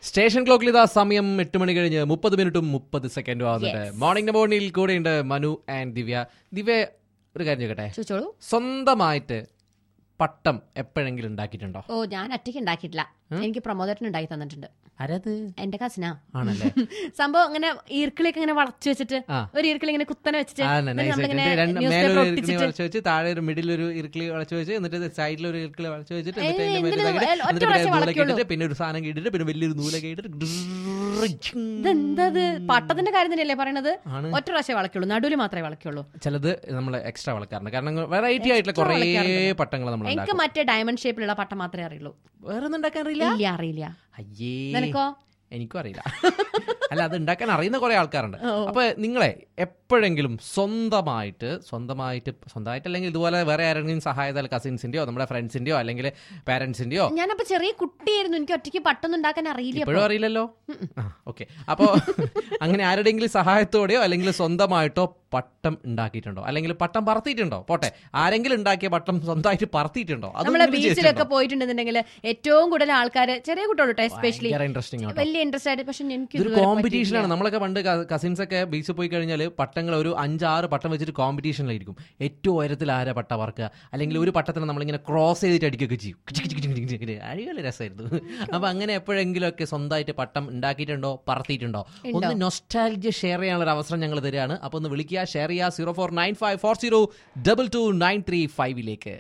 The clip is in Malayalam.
സ്റ്റേഷൻ ക്ലോക്കിൽ ഇതാ സമയം എട്ട് മണി കഴിഞ്ഞ് മുപ്പത് മിനിറ്റും മുപ്പത് സെക്കൻഡും ആവുന്നുണ്ട് മോർണിംഗ് മോർണിംഗിൽ കൂടെയുണ്ട് മനു ആൻഡ് ദിവ്യ ദിവ്യ ഒരു കാര്യം ചോദിക്കട്ടെ ചോദിച്ചോളൂ സ്വന്തമായിട്ട് പട്ടം എപ്പോഴെങ്കിലും ഉണ്ടാക്കിയിട്ടുണ്ടോ ഓ ഞാൻ ഒറ്റയ്ക്ക് ഉണ്ടാക്കിയിട്ടില്ല എനിക്ക് പ്രമോദേട്ടൻ ഉണ്ടാക്കി തന്നിട്ടുണ്ട് ആരത് എന്റെ കസിനാ ആണല്ലേ സംഭവം ഇങ്ങനെ ഈർക്കിളിയൊക്കെ ഇങ്ങനെ വളച്ചു വെച്ചിട്ട് ആ. ഒരു ഈർക്കിളി ഇങ്ങനെ കുത്തനെ വെച്ചിട്ട് ആ, എന്നിട്ട് nice നമ്മളിങ്ങനെ ആയിട്ട്. രണ്ട് newspaper മേലെ ഒരു ഇർക്കിളി ഒട്ടിച്ചിട്ട് വളച്ച് വെച്ച് താഴെ ഒരു മിഡിൽ ഒരു ഇർക്കിളി വളച്ച് വെച്ച് എന്നിട്ട് സൈഡിൽ ഒരു ഇർക്കിളി വളച്ച് വെച്ചിട്ട് ഏയ്, എന്നിട്ട് അതിന്റെ മേലെ എന്തിന് ഇതാക്കിയിട്ട് ഒറ്റ എന്നിട്ട് പ്രാവശ്യം പിന്നെ നൂലൊക്കെ വളയ്ക്കുള്ളൂ. ഇട്ടിട്ട് പിന്നെ ഒരു സാധനം ഇട്ടിട്ട് പിന്നെ വലിയൊരു നൂലൊക്കെ ഇട്ടിട്ട് ഇതെന്തത് പട്ടത്തിന്റെ കാര്യം തന്നെയല്ലേ പറയണത് ആണ്. ഒറ്റ പ്രാവശ്യം വളയ്ക്കുള്ളൂ നടുവിൽ മാത്രമേ വളയ്ക്കുള്ളൂ ചിലത് നമ്മൾ എക്സ്ട്രാ വളക്കാറുണ്ട് കാരണം വെറൈറ്റി ആയിട്ടുള്ള കുറേ വളയ്ക്കാറുണ്ട്. പട്ടങ്ങൾ നമ്മൾ എനിക്ക് ഉണ്ടാക്കും മറ്റേ ഡയമണ്ട് ഷേപ്പിലുള്ള പട്ടം മാത്രമേ അറിയുള്ളൂ വേറെ ഒന്നും ഉണ്ടാക്കാൻ അറിയില്ല ഇല്ല അറിയില്ല അയ്യേ നിനക്കോ എനിക്കും അറിയില്ല അല്ല അത് ഉണ്ടാക്കാൻ അറിയുന്ന കുറെ ആൾക്കാരുണ്ട് അപ്പൊ നിങ്ങളെ എപ്പോഴെങ്കിലും സ്വന്തമായിട്ട് സ്വന്തമായിട്ട് സ്വന്തമായിട്ട് അല്ലെങ്കിൽ ഇതുപോലെ വേറെ ആരെങ്കിലും സഹായത്താൽ കസിൻസിന്റെയോ നമ്മുടെ ഫ്രണ്ട്സിന്റെയോ അല്ലെങ്കിൽ പാരന്റ്സിന്റെയോ ഞാനപ്പോ ചെറിയ കുട്ടിയായിരുന്നു എനിക്ക് ഒറ്റയ്ക്ക് പട്ടൊന്നും ഉണ്ടാക്കാൻ അറിയില്ല ഇപ്പോഴും അറിയില്ലല്ലോ ആ ഓക്കെ അപ്പോ അങ്ങനെ ആരുടെയെങ്കിലും സഹായത്തോടെയോ അല്ലെങ്കിൽ സ്വന്തമായിട്ടോ പട്ടം ഉണ്ടാക്കിയിട്ടുണ്ടോ അല്ലെങ്കിൽ പട്ടം പറത്തിയിട്ടുണ്ടോ പോട്ടെ ആരെങ്കിലും ഉണ്ടാക്കിയ പട്ടം സ്വന്തമായിട്ട് പറത്തിയിട്ടുണ്ടോ അത് നമ്മളെ നിങ്ങൾക്ക് ബീച്ചിലൊക്കെ ചെയ്തിട്ടുണ്ടോ? പോയിട്ടുണ്ടെന്നുണ്ടെങ്കിൽ ഏറ്റവും കൂടുതൽ ആൾക്കാർ ചെറിയ കുട്ടികളോട്ടെ എസ്പെഷ്യലി ഭയങ്കര ഇൻട്രസ്റ്റിംഗ് ആട്ടോ വലിയ ഇൻട്രസ്റ്റ് ആയിട്ട് പക്ഷെ എനിക്ക് ഇതൊരു ഇതുവരെ കോമ്പറ്റീഷൻ ആണ് പറ്റിയിട്ടില്ല. നമ്മളൊക്കെ പണ്ട് കസിൻസ് ഒക്കെ ബീച്ചിൽ പോയി കഴിഞ്ഞാൽ പട്ടങ്ങൾ ഒരു അഞ്ചാറ് പട്ടം വെച്ചിട്ട് കോമ്പറ്റീഷനിലായിരിക്കും ഏറ്റവും ഉയരത്തിൽ ആരാ പട്ട പറക്കുക അല്ലെങ്കിൽ ഒരു പട്ടത്തിന് നമ്മളിങ്ങനെ ക്രോസ് ചെയ്തിട്ട് അടിക്കുകയൊക്കെ ചെയ്യും കിച്ച് കിച്ച് കിച്ച് കിച്ച് കിച്ച്. അടിപൊളി രസമായിരുന്നു അപ്പൊ അങ്ങനെ എപ്പോഴെങ്കിലും ഒക്കെ സ്വന്തമായിട്ട് പട്ടം ഉണ്ടാക്കിയിട്ടുണ്ടോ പറത്തിയിട്ടുണ്ടോ ഒന്ന് നൊസ്റ്റാലജി ഷെയർ ചെയ്യാനുള്ള ഒരു അവസരം ഞങ്ങൾ തരികയാണ് അപ്പൊ ഒന്ന് വിളിക്കുക ഷെയർ ചെയ്യുക zero four nine five four zero double two nine three ഫൈവിലേക്ക്